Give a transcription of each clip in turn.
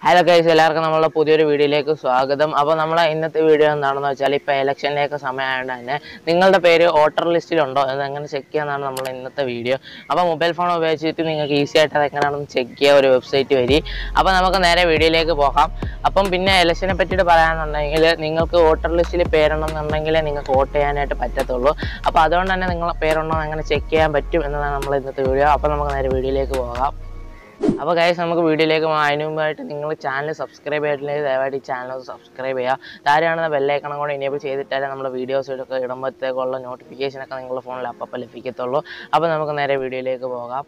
hello guys എല്ലാവർക്കും നമ്മളെ പുതിയൊരു വീഡിയോയിലേക്ക് സ്വാഗതം അപ്പോൾ നമ്മളെ ഇന്നത്തെ വീഡിയോ എന്താണെന്ന് വെച്ചാൽ ഇപ്പോൾ ഇലക്ഷൻ്റെയൊക്കെ സമയമായതുകൊണ്ട് തന്നെ നിങ്ങളുടെ പേര് വോട്ടർ ലിസ്റ്റിലുണ്ടോ എന്ന് എങ്ങനെ ചെക്ക് ചെയ്യാന്നാണ് നമ്മൾ ഇന്നത്തെ വീഡിയോ അപ്പോൾ മൊബൈൽ ഫോൺ ഉപയോഗിച്ചിട്ട് നിങ്ങൾക്ക് ഈസി ആയിട്ട് അത് എങ്ങനെയാണെന്ന് ചെക്ക് ചെയ്യുക ഒരു വെബ്സൈറ്റ് വഴി അപ്പോൾ നമുക്ക് നേരെ വീഡിയോയിലേക്ക് പോകാം അപ്പം പിന്നെ ഇലക്ഷനെ പറ്റിയിട്ട് പറയാനുണ്ടെങ്കിൽ നിങ്ങൾക്ക് വോട്ടർ ലിസ്റ്റിൽ പേരുണ്ടെന്നുണ്ടെങ്കിലേ നിങ്ങൾക്ക് വോട്ട് ചെയ്യാനായിട്ട് പറ്റത്തുള്ളൂ അപ്പോൾ അതുകൊണ്ട് തന്നെ നിങ്ങളെ പേരുണ്ടോ എന്ന് എങ്ങനെ ചെക്ക് ചെയ്യാൻ പറ്റും എന്നതാണ് നമ്മൾ ഇന്നത്തെ വീഡിയോ അപ്പോൾ നമുക്ക് നേരെ വീഡിയോയിലേക്ക് പോകാം അപ്പോൾ ഗൈസ് നമുക്ക് വീഡിയോയിലേക്ക് പോകാം അതിന് മുമ്പായിട്ട് നിങ്ങൾ ചാനൽ സബ്സ്ക്രൈബ് ചെയ്തിട്ടില്ലെങ്കിൽ ദയവായിട്ട് ഈ ചാനൽ സബ്സ്ക്രൈബ് ചെയ്യുക താരെയാണ് ബെല്ലൈക്കണം കൂടെ ഇനേബിൾ ചെയ്തിട്ടാലേ നമ്മുടെ വീഡിയോസ് ഒക്കെ ഇടുമ്പോഴത്തേക്കുള്ള നോട്ടിഫിക്കേഷനൊക്കെ നിങ്ങളുടെ ഫോണിൽ അപ്പം ലഭിക്കത്തുള്ളൂ അപ്പോൾ നമുക്ക് നേരെ വീഡിയോയിലേക്ക് പോകാം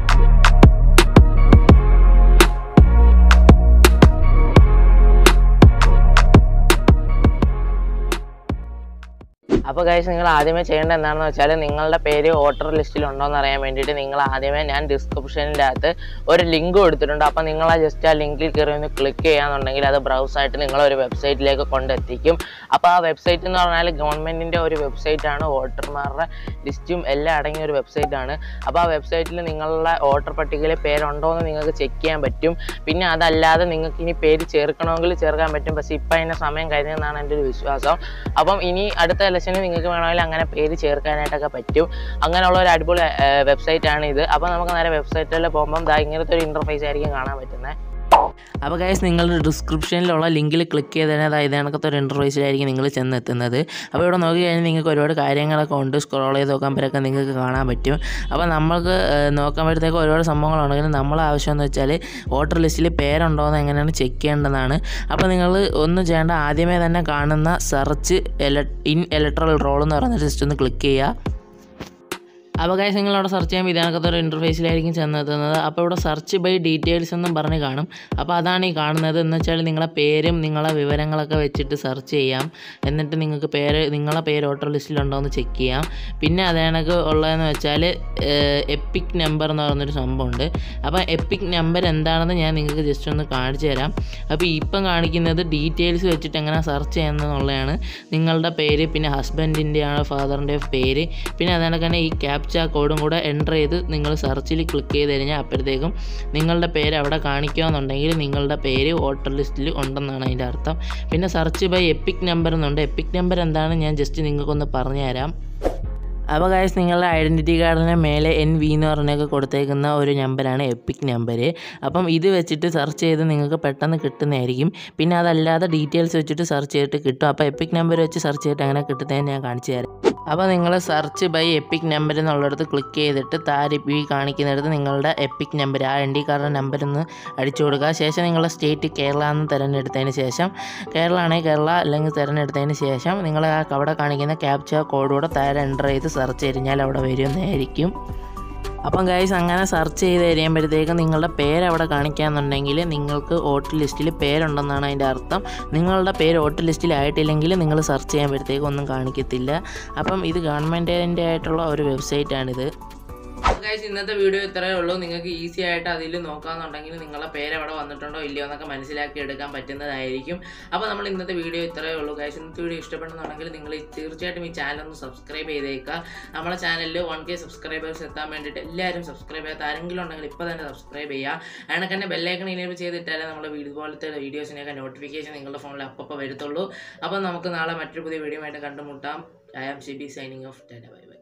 അപ്പോൾ ഗൈസ് നിങ്ങൾ ആദ്യമേ ചെയ്യേണ്ടത് എന്താണെന്ന് വെച്ചാൽ നിങ്ങളുടെ പേര് വോട്ടർ ലിസ്റ്റിൽ ഉണ്ടോ എന്ന് അറിയാൻ വേണ്ടിയിട്ട് നിങ്ങൾ ആദ്യമേ ഞാൻ ഡിസ്ക്രിപ്ഷനിൻ്റെ അകത്ത് ഒരു ലിങ്ക് കൊടുത്തിട്ടുണ്ട് അപ്പോൾ നിങ്ങൾ ആ ജസ്റ്റ് ആ ലിങ്കിൽ കയറി ഒന്ന് ക്ലിക്ക് ചെയ്യാന്നുണ്ടെങ്കിൽ അത് ബ്രൗസ് ആയിട്ട് നിങ്ങൾ ഒരു വെബ്സൈറ്റിലേക്ക് കൊണ്ടെത്തിക്കും അപ്പോൾ ആ വെബ്സൈറ്റ് എന്ന് പറഞ്ഞാൽ ഗവൺമെൻറ്റിൻ്റെ ഒരു വെബ്സൈറ്റ് ആണ് വോട്ടർമാരുടെ ലിസ്റ്റും എല്ലാം അടങ്ങിയ ഒരു വെബ്സൈറ്റ് ആണ് അപ്പോൾ ആ വെബ്സൈറ്റിൽ നിങ്ങളുടെ വോട്ടർ പട്ടികയിൽ പേരുണ്ടോ എന്ന് നിങ്ങൾക്ക് ചെക്ക് ചെയ്യാൻ പറ്റും പിന്നെ അതല്ലാതെ നിങ്ങൾക്ക് ഇനി പേര് ചേർക്കണമെങ്കിൽ ചേർക്കാൻ പറ്റും പക്ഷേ ഇപ്പം അതിൻ്റെ സമയം കഴിഞ്ഞതെന്നാണ് എൻ്റെ ഒരു വിശ്വാസം അപ്പം ഇനി അടുത്ത ഇലക്ഷന് നിങ്ങൾക്ക് വേണമെങ്കിൽ അങ്ങനെ പേര് ചേർക്കാനായിട്ടൊക്കെ പറ്റും അങ്ങനെയുള്ള ഒരു അടിപൊളി വെബ്സൈറ്റ് ആണ് ഇത് അപ്പോൾ നമുക്ക് നേരെ വെബ്സൈറ്റിൽ പോകുമ്പം ദാ ഇങ്ങനത്തെ ഒരു ഇൻ്റർഫേസ് ആയിരിക്കും കാണാൻ പറ്റുന്നത് അപ്പോൾ ഗൈസ് നിങ്ങളുടെ ഡിസ്ക്രിപ്ഷനിലുള്ള ലിങ്കിൽ ക്ലിക്ക് ചെയ്ത് തന്നെ അതായത് കണക്കത്തെ ഒരു ഇൻ്റർഫേസിലായിരിക്കും നിങ്ങൾ ചെന്നെത്തുന്നത് അപ്പോൾ ഇവിടെ നോക്കി കഴിഞ്ഞാൽ നിങ്ങൾക്ക് ഒരുപാട് കാര്യങ്ങളൊക്കെ ഉണ്ട് സ്ക്രോൾ ചെയ്ത് നോക്കാൻ പറ്റൊക്കെ നിങ്ങൾക്ക് കാണാൻ പറ്റും അപ്പോൾ നമുക്ക് ഏഹ്, നോക്കുമ്പോഴത്തേക്ക് ഒരുപാട് സംഭവങ്ങളുണ്ടെങ്കിലും നമ്മളെ ആവശ്യം എന്ന് വെച്ചാൽ വോട്ടർ ലിസ്റ്റിൽ പേരുണ്ടോ എന്ന് എങ്ങനെയാണ് ചെക്ക് ചെയ്യേണ്ടതാണ് അപ്പോൾ നിങ്ങൾ ഒന്നും ചെയ്യേണ്ട ആദ്യമേ തന്നെ കാണുന്ന സെർച്ച് എല ഇൻ ഇലക്ട്രൽ റോൾ എന്ന് പറയുന്ന ജസ്റ്റ് ഒന്ന് ക്ലിക്ക് ചെയ്യുക അപ്പോൾ ഗൈസ് നിങ്ങൾ അവിടെ സെർച്ച് ചെയ്യുമ്പോൾ ഇതിനകത്ത് ഒരു ഇൻ്റർഫേസിലായിരിക്കും ചെന്നെത്തുന്നത് അപ്പോൾ ഇവിടെ സെർച്ച് ബൈ ഡീറ്റെയിൽസ് എന്നും പറഞ്ഞ് കാണും അപ്പോൾ അതാണ് ഈ കാണുന്നത് എന്ന് വെച്ചാൽ നിങ്ങളെ പേരും നിങ്ങളെ വിവരങ്ങളൊക്കെ വെച്ചിട്ട് സെർച്ച് ചെയ്യാം എന്നിട്ട് നിങ്ങൾക്ക് പേര് നിങ്ങളെ പേര് വോട്ടർ ലിസ്റ്റിലുണ്ടോ എന്ന് ചെക്ക് ചെയ്യാം പിന്നെ അത് കണക്ക് ഉള്ളതെന്ന് വെച്ചാൽ എപ്പിക് നമ്പർ എന്ന് പറയുന്നൊരു സംഭവമുണ്ട് അപ്പോൾ എപ്പിക് നമ്പർ എന്താണെന്ന് ഞാൻ നിങ്ങൾക്ക് ജസ്റ്റ് ഒന്ന് കാണിച്ചു തരാം അപ്പോൾ ഇപ്പം കാണിക്കുന്നത് ഡീറ്റെയിൽസ് വെച്ചിട്ട് എങ്ങനെ സെർച്ച് ചെയ്യുന്നതെന്നുള്ളതാണ് നിങ്ങളുടെ പേര് പിന്നെ ഹസ്ബൻഡിൻ്റെ ആണ് ഫാദറിൻ്റെ പേര് പിന്നെ അതുകൊണ്ട് തന്നെ ഈ ക്യാപ്ച കോഡും കൂടെ എൻ്റർ ചെയ്ത് നിങ്ങൾ സെർച്ചിൽ ക്ലിക്ക് ചെയ്ത് കഴിഞ്ഞാൽ അപ്പോഴത്തേക്കും നിങ്ങളുടെ പേര് അവിടെ കാണിക്കുകയെന്നുണ്ടെങ്കിൽ നിങ്ങളുടെ പേര് വോട്ടർ ലിസ്റ്റിൽ ഉണ്ടെന്നാണ് അതിൻ്റെ അർത്ഥം പിന്നെ സെർച്ച് ബൈ എപ്പിക് നമ്പർ എന്നുണ്ട് എപ്പിക് നമ്പർ എന്താണ് ഞാൻ ജസ്റ്റ് നിങ്ങൾക്കൊന്ന് പറഞ്ഞു തരാം അപ്പോൾ ഗൈസ് നിങ്ങളുടെ ഐഡൻറ്റിറ്റി കാർഡിന് മേലെ എൻ വി എന്ന് പറഞ്ഞൊക്കെ കൊടുത്തേക്കുന്ന ഒരു നമ്പറാണ് എപ്പിക് നമ്പർ അപ്പം ഇത് വെച്ചിട്ട് സെർച്ച് ചെയ്ത് നിങ്ങൾക്ക് പെട്ടെന്ന് കിട്ടുന്നതായിരിക്കും പിന്നെ അതല്ലാതെ ഡീറ്റെയിൽസ് വെച്ചിട്ട് സെർച്ച് ചെയ്തിട്ട് കിട്ടും അപ്പോൾ എപ്പിക് നമ്പർ വെച്ച് സെർച്ച് ചെയ്തിട്ട് അങ്ങനെ കിട്ടുന്നതെന്ന് ഞാൻ കാണിച്ചു തരാം അപ്പോൾ നിങ്ങൾ സെർച്ച് ബൈ എപ്പിക് നമ്പർ എന്നുള്ളിടത്ത് ക്ലിക്ക് ചെയ്തിട്ട് താരി ഈ കാണിക്കുന്നിടത്ത് നിങ്ങളുടെ എപ്പിക് നമ്പർ ആ എൻ ഡി കാർഡിൻ്റെ നമ്പർ ഒന്ന് അടിച്ചു കൊടുക്കുക ശേഷം നിങ്ങളുടെ സ്റ്റേറ്റ് കേരള എന്ന് തിരഞ്ഞെടുത്തതിന് ശേഷം കേരള ആണെങ്കിൽ കേരള അല്ലെങ്കിൽ തിരഞ്ഞെടുത്തതിന് ശേഷം നിങ്ങൾ ആ അവിടെ കാണിക്കുന്ന ക്യാപ്ച കോഡൂടെ താഴെ എൻ്റർ ചെയ്ത് സെർച്ച് ചെയ്താൽ അവിടെ വരുന്നതായിരിക്കും അപ്പം ഗൈസ് അങ്ങനെ സെർച്ച് ചെയ്ത് കഴിയുമ്പോഴത്തേക്കും നിങ്ങളുടെ പേര് അവിടെ കാണിക്കാന്നുണ്ടെങ്കിൽ നിങ്ങൾക്ക് വോട്ടർ ലിസ്റ്റിൽ പേരുണ്ടെന്നാണ് അതിൻ്റെ അർത്ഥം നിങ്ങളുടെ പേര് വോട്ടർ ലിസ്റ്റിൽ ആയിട്ടില്ലെങ്കിൽ നിങ്ങൾ സെർച്ച് ചെയ്യുമ്പോഴത്തേക്കും ഒന്നും കാണിക്കത്തില്ല അപ്പം ഇത് ഗവൺമെൻറ്റിൻ്റെ ആയിട്ടുള്ള ഒരു വെബ്സൈറ്റാണിത് ഗൈസ് ഇന്നത്തെ വീഡിയോ ഇത്രയേ ഉള്ളൂ നിങ്ങൾക്ക് ഈസി ആയിട്ട് അതിൽ നോക്കാന്നുണ്ടെങ്കിൽ നിങ്ങളുടെ പേര് അവിടെ വന്നിട്ടുണ്ടോ ഇല്ലയോ എന്നൊക്കെ മനസ്സിലാക്കി എടുക്കാൻ പറ്റുന്നതായിരിക്കും അപ്പോൾ നമ്മൾ ഇന്നത്തെ വീഡിയോ ഇത്രയേ ഉള്ളൂ ഗൈസ് ഇന്നത്തെ വീഡിയോ ഇഷ്ടപ്പെടുന്നുണ്ടെങ്കിൽ നിങ്ങൾ ഈ- തീർച്ചയായിട്ടും ഈ ചാനൽ ഒന്ന് സബ്സ്ക്രൈബ് ചെയ്തേക്കുക നമ്മുടെ ചാനലിൽ വൺ കെ സബ്സ്ക്രൈബേഴ്സ് എത്താൻ വേണ്ടിയിട്ട് എല്ലാവരും സബ്സ്ക്രൈബ് ചെയ്യാത്ത ആരെങ്കിലും ഉണ്ടെങ്കിൽ ഇപ്പോൾ തന്നെ സബ്സ്ക്രൈബ് ചെയ്യുക അതിനൊക്കെ തന്നെ ബെല്ലൈക്കൺ ഇനേബിൾ ചെയ്തിട്ടാലേ നമ്മുടെ ഇതുപോലത്തെ വീഡിയോസിനൊക്കെ നോട്ടിഫിക്കേഷൻ നിങ്ങളുടെ ഫോണിൽ അപ്പോൾ വരത്തുള്ളൂ അപ്പോൾ നമുക്ക് നാളെ മറ്റൊരു പുതിയ വീഡിയോ ആയിട്ട് കണ്ടുമുട്ടാം I am Shibi signing off bye by